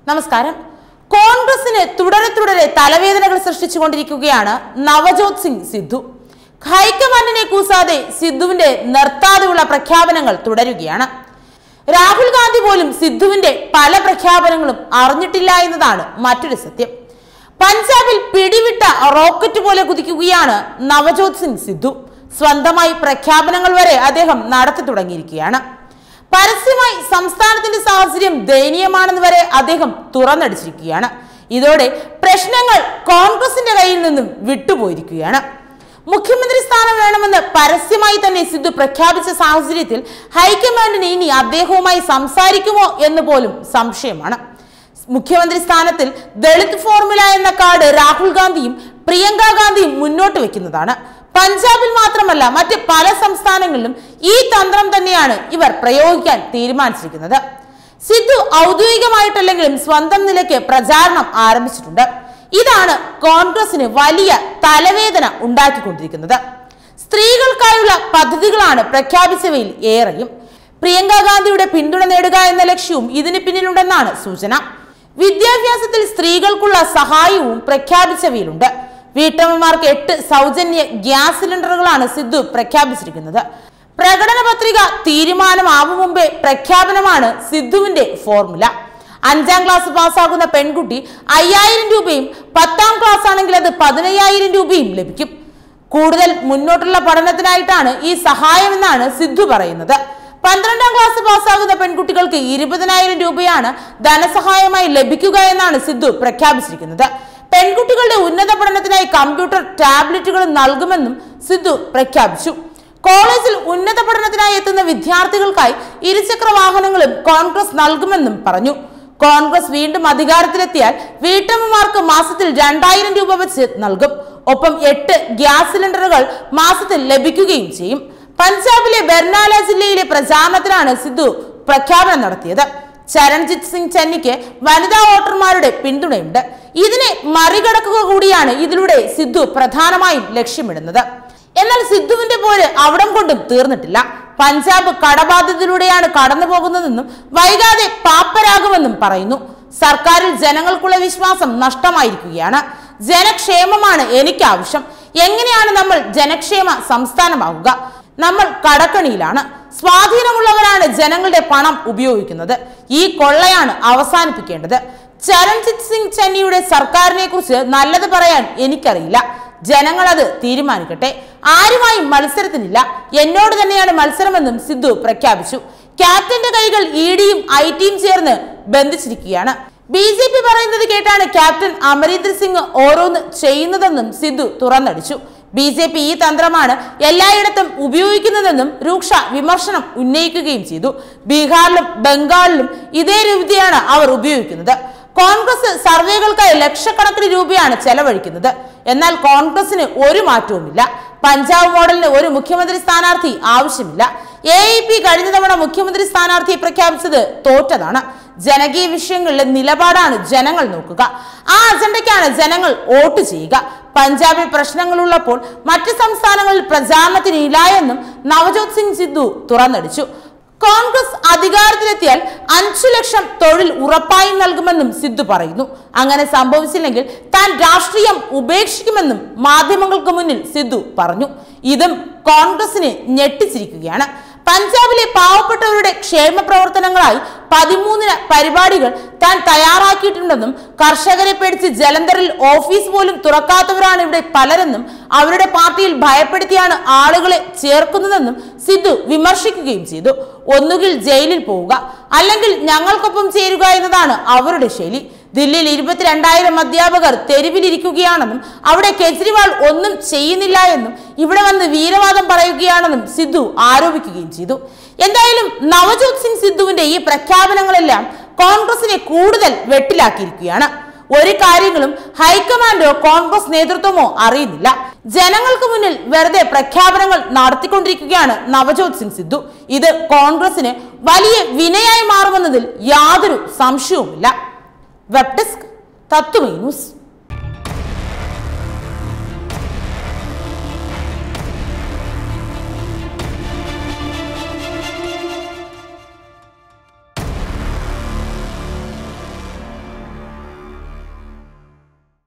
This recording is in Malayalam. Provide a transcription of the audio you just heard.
നമസ്കാരം കോൺഗ്രസിന് തുടരെ തുടരെ തലവേദനകൾ സൃഷ്ടിച്ചുകൊണ്ടിരിക്കുകയാണ് നവജോത് സിംഗ് സിദ്ധു ഹൈക്കമാൻഡിനെ കൂസാതെ സിദ്ധുവിന്റെ നിർത്താതെയുള്ള പ്രഖ്യാപനങ്ങൾ തുടരുകയാണ് രാഹുൽ ഗാന്ധി പോലും സിദ്ധുവിന്റെ പല പ്രഖ്യാപനങ്ങളും അറിഞ്ഞിട്ടില്ല എന്നതാണ് മറ്റൊരു സത്യം പഞ്ചാബിൽ പിടിവിട്ട റോക്കറ്റ് പോലെ കുതിക്കുകയാണ് നവജോത് സിംഗ് സിദ്ധു സ്വന്തമായി പ്രഖ്യാപനങ്ങൾ വരെ അദ്ദേഹം നടത്തി തുടങ്ങിയിരിക്കുകയാണ് പരസ്യമായി സംസ്ഥാനത്തിന്റെ സാഹചര്യം ദയനീയമാണെന്ന് വരെ അദ്ദേഹം തുറന്നടിച്ചിരിക്കുകയാണ് ഇതോടെ പ്രശ്നങ്ങൾ കോൺഗ്രസിന്റെ കയ്യിൽ നിന്നും വിട്ടുപോയിരിക്കുകയാണ് മുഖ്യമന്ത്രി സ്ഥാനം വേണമെന്ന് പരസ്യമായി തന്നെ സിദ്ധു പ്രഖ്യാപിച്ച സാഹചര്യത്തിൽ ഹൈക്കമാൻഡിന് ഇനി അദ്ദേഹവുമായി സംസാരിക്കുമോ എന്ന് പോലും സംശയമാണ് മുഖ്യമന്ത്രി സ്ഥാനത്തിൽ ദളിത് ഫോർമുല എന്ന കാർഡ് രാഹുൽ ഗാന്ധിയും പ്രിയങ്ക ഗാന്ധിയും മുന്നോട്ട് വെക്കുന്നതാണ് പഞ്ചാബിൽ മാത്രമല്ല മറ്റ് പല സംസ്ഥാനങ്ങളിലും ഈ തന്ത്രം തന്നെയാണ് ഇവർ പ്രയോഗിക്കാൻ തീരുമാനിച്ചിരിക്കുന്നത് സിദ്ധു ഔദ്യോഗികമായിട്ടല്ലെങ്കിലും സ്വന്തം നിലയ്ക്ക് പ്രചാരണം ആരംഭിച്ചിട്ടുണ്ട് ഇതാണ് കോൺഗ്രസിന് വലിയ തലവേദന ഉണ്ടാക്കിക്കൊണ്ടിരിക്കുന്നത് സ്ത്രീകൾക്കായുള്ള പദ്ധതികളാണ് പ്രഖ്യാപിച്ചവയിൽ ഏറെയും പ്രിയങ്ക ഗാന്ധിയുടെ പിന്തുണ നേടുക എന്ന ലക്ഷ്യവും ഇതിന് പിന്നിലുണ്ടെന്നാണ് സൂചന വിദ്യാഭ്യാസത്തിൽ സ്ത്രീകൾക്കുള്ള സഹായവും പ്രഖ്യാപിച്ചവയിലുണ്ട് വീട്ടമ്മമാർക്ക് എട്ട് സൗജന്യ ഗ്യാസ് സിലിണ്ടറുകളാണ് സിദ്ധു പ്രഖ്യാപിച്ചിരിക്കുന്നത് പ്രകടന പത്രിക തീരുമാനമാവും മുമ്പേ പ്രഖ്യാപനമാണ് സിദ്ധുവിന്റെ ഫോർമുല അഞ്ചാം ക്ലാസ് പാസ്സാകുന്ന പെൺകുട്ടി അയ്യായിരം രൂപയും പത്താം ക്ലാസ് ആണെങ്കിൽ അത് പതിനയ്യായിരം രൂപയും ലഭിക്കും കൂടുതൽ മുന്നോട്ടുള്ള പഠനത്തിനായിട്ടാണ് ഈ സഹായമെന്നാണ് സിദ്ധു പറയുന്നത് പന്ത്രണ്ടാം ക്ലാസ് പാസ്സാകുന്ന പെൺകുട്ടികൾക്ക് ഇരുപതിനായിരം രൂപയാണ് ധനസഹായമായി ലഭിക്കുക എന്നാണ് സിദ്ധു പ്രഖ്യാപിച്ചിരിക്കുന്നത് പെൺകുട്ടികളുടെ ഉന്നത പഠനത്തിനായി കമ്പ്യൂട്ടർ ടാബ്ലറ്റുകളും നൽകുമെന്നും സിദ്ധു പ്രഖ്യാപിച്ചു കോളേജിൽ ഉന്നത പഠനത്തിനായി എത്തുന്ന വിദ്യാർത്ഥികൾക്കായി ഇരുചക്ര വാഹനങ്ങളും കോൺഗ്രസ് നൽകുമെന്നും പറഞ്ഞു കോൺഗ്രസ് വീണ്ടും അധികാരത്തിലെത്തിയാൽ വീട്ടമ്മമാർക്ക് മാസത്തിൽ രണ്ടായിരം രൂപ വെച്ച് നൽകും ഒപ്പം എട്ട് ഗ്യാസ് സിലിണ്ടറുകൾ മാസത്തിൽ ലഭിക്കുകയും ചെയ്യും പഞ്ചാബിലെ ബെർനാല ജില്ലയിലെ പ്രചാരണത്തിലാണ് സിദ്ധു പ്രഖ്യാപനം നടത്തിയത് ചരൺജിത് സിംഗ് ചന്നിക്ക് വനിതാ വോട്ടർമാരുടെ പിന്തുണയുണ്ട് ഇതിനെ മറികടക്കുക കൂടിയാണ് ഇതിലൂടെ സിദ്ധു പ്രധാനമായും ലക്ഷ്യമിടുന്നത് എന്നാൽ സിദ്ധുവിന്റെ പോര് അവിടം കൊണ്ടും തീർന്നിട്ടില്ല പഞ്ചാബ് കടബാധ്യതയിലൂടെയാണ് കടന്നു പോകുന്നതെന്നും വൈകാതെ പാപ്പരാകുമെന്നും പറയുന്നു സർക്കാരിൽ ജനങ്ങൾക്കുള്ള വിശ്വാസം നഷ്ടമായിരിക്കുകയാണ് ജനക്ഷേമമാണ് എനിക്ക് ആവശ്യം എങ്ങനെയാണ് നമ്മൾ ജനക്ഷേമ സംസ്ഥാനമാവുക നമ്മൾ കടക്കണിയിലാണ് സ്വാധീനമുള്ളവരാണ് ജനങ്ങളുടെ പണം ഉപയോഗിക്കുന്നത് ഈ കൊള്ളയാണ് അവസാനിപ്പിക്കേണ്ടത് ചരൺജിത് സിംഗ് ചന്നിയുടെ സർക്കാരിനെ കുറിച്ച് നല്ലത് പറയാൻ എനിക്കറിയില്ല ജനങ്ങൾ അത് തീരുമാനിക്കട്ടെ ആരുമായും മത്സരത്തിനില്ല എന്നോട് തന്നെയാണ് മത്സരമെന്നും സിദ്ധു പ്രഖ്യാപിച്ചു ക്യാപ്റ്റന്റെ കൈകൾ ഇ ഡിയും ഐ ടിയും ചേർന്ന് ബന്ധിച്ചിരിക്കുകയാണ് ബി ജെ പി പറയുന്നത് കേട്ടാണ് ക്യാപ്റ്റൻ അമരീന്ദർ സിംഗ് ഓരോന്ന് ചെയ്യുന്നതെന്നും സിദ്ധു തുറന്നടിച്ചു ബി ജെ പി ഈ തന്ത്രമാണ് എല്ലായിടത്തും ഉപയോഗിക്കുന്നതെന്നും രൂക്ഷ വിമർശനം ഉന്നയിക്കുകയും ചെയ്തു ബീഹാറിലും ബംഗാളിലും ഇതേ രീതിയാണ് അവർ ഉപയോഗിക്കുന്നത് കോൺഗ്രസ് സർവേകൾക്കായി ലക്ഷക്കണക്കിന് രൂപയാണ് ചെലവഴിക്കുന്നത് എന്നാൽ കോൺഗ്രസിന് ഒരു മാറ്റവുമില്ല പഞ്ചാബ് മോഡലിന് ഒരു മുഖ്യമന്ത്രി സ്ഥാനാർത്ഥി ആവശ്യമില്ല എ ഐ പി കഴിഞ്ഞ തവണ മുഖ്യമന്ത്രി സ്ഥാനാർത്ഥിയെ പ്രഖ്യാപിച്ചത് തോറ്റതാണ് ജനകീയ വിഷയങ്ങളിലെ നിലപാടാണ് ജനങ്ങൾ നോക്കുക ആ അജണ്ടയ്ക്കാണ് ജനങ്ങൾ വോട്ട് ചെയ്യുക പഞ്ചാബിൽ പ്രശ്നങ്ങളുള്ളപ്പോൾ മറ്റ് സംസ്ഥാനങ്ങളിൽ പ്രചാരണത്തിന് ഇല്ല എന്നും നവജോത് സിംഗ് സിദ്ധു തുറന്നടിച്ചു കോൺഗ്രസ് അധികാരത്തിലെത്തിയാൽ അഞ്ചു ലക്ഷം തൊഴിൽ ഉറപ്പായും നൽകുമെന്നും സിദ്ധു പറയുന്നു അങ്ങനെ സംഭവിച്ചില്ലെങ്കിൽ താൻ രാഷ്ട്രീയം ഉപേക്ഷിക്കുമെന്നും മാധ്യമങ്ങൾക്ക് മുന്നിൽ സിദ്ധു പറഞ്ഞു ഇതും കോൺഗ്രസിനെ ഞെട്ടിച്ചിരിക്കുകയാണ് പഞ്ചാബിലെ പാവപ്പെട്ടവരുടെ ക്ഷേമ പ്രവർത്തനങ്ങളായി പതിമൂന്നിന് പരിപാടികൾ താൻ തയ്യാറാക്കിയിട്ടുണ്ടെന്നും കർഷകരെ പേടിച്ച് ജലന്ധറിൽ ഓഫീസ് പോലും തുറക്കാത്തവരാണ് ഇവിടെ പലരെന്നും അവരുടെ പാർട്ടിയിൽ ഭയപ്പെടുത്തിയാണ് ആളുകളെ ചേർക്കുന്നതെന്നും സിദ്ധു വിമർശിക്കുകയും ചെയ്തു ഒന്നുകിൽ ജയിലിൽ പോവുക അല്ലെങ്കിൽ ഞങ്ങൾക്കൊപ്പം ചേരുക എന്നതാണ് അവരുടെ ശൈലി ദില്ലിയിൽ ഇരുപത്തിരണ്ടായിരം അധ്യാപകർ തെരുവിലിരിക്കുകയാണെന്നും അവിടെ കെജ്രിവാൾ ഒന്നും ചെയ്യുന്നില്ല എന്നും ഇവിടെ വന്ന് വീരവാദം പറയുകയാണെന്നും സിദ്ധു ആരോപിക്കുകയും ചെയ്തു എന്തായാലും നവജോത് സിംഗ് സിദ്ധുവിന്റെ ഈ പ്രഖ്യാപനങ്ങളെല്ലാം കോൺഗ്രസിനെ കൂടുതൽ വെട്ടിലാക്കിയിരിക്കുകയാണ് ഒരു കാര്യങ്ങളും ഹൈക്കമാൻഡോ കോൺഗ്രസ് നേതൃത്വമോ അറിയുന്നില്ല ജനങ്ങൾക്ക് മുന്നിൽ വെറുതെ പ്രഖ്യാപനങ്ങൾ നടത്തിക്കൊണ്ടിരിക്കുകയാണ് നവജോത് സിംഗ് സിദ്ധു ഇത് കോൺഗ്രസിന് വലിയ വിനയായി മാറുമെന്നതിൽ യാതൊരു സംശയവുമില്ല വെബ് ഡെസ്ക് തത്വമേ ന്യൂസ്